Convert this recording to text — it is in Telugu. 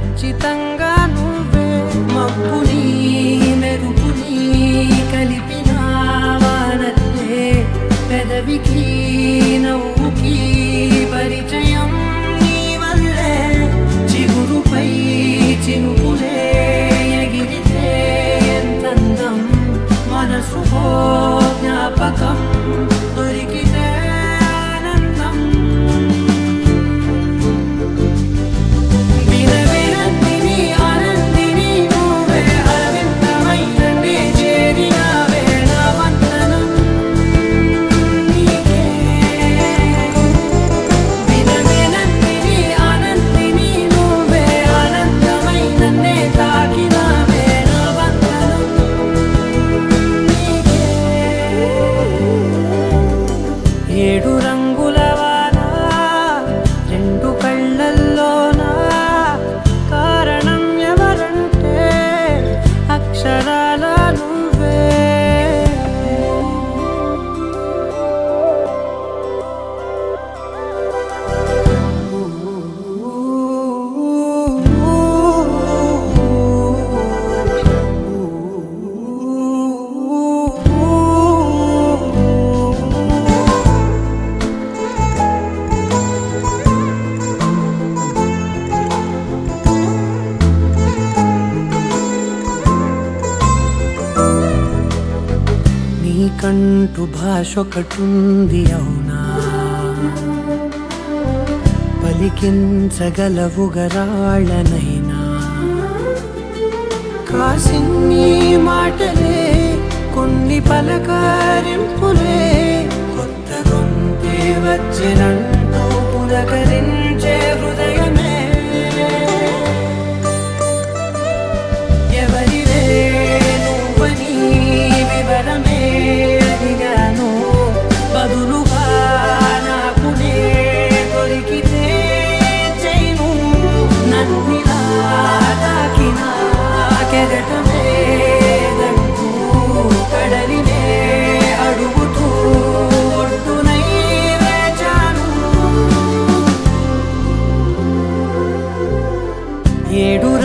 ఖచ్చితంగా నువ్వే మబ్బుని మెరుపుని కలిపిన వానల్లే పెదవికి నవ్వుకి పరిచయం నీ వల్లే చిగురుపై చినుకులే ఎగిరితే ఎంతందం మనసుకో జ్ఞాపకం దొరికితే ఆనందం వినవినందిని ఆనందిని నువ్వే అరవిందమైననే చేరినావే నా వందనం నీకే వినవినందిని ఆనందిని నువ్వే ఆనందమైననే తాకినావే నా వందనం నీకే ఏడు రంగుల వాన రెండు కళ్ళల్లోన కారణం ఎవరంటే అక్షరాల నువ్వే నీకంటూ భాష ఒకటుంది అవునా పలికించగలవు గరాళ్ళనైనా కాసిన్ని మాటలే కొన్ని పలకరింపులే కొత్త గొంతే వచ్చినంటూ పులకరించే హృదయమే ఎవరివే నువ్వని వివరమే అడిగాను బదులుగా నాకునే దొరికితే చేయను నన్నిలా తాకిన కెరటమే దంటూ కడలినే అడుగుతూ ఒడ్డునై వేచాను ఏడు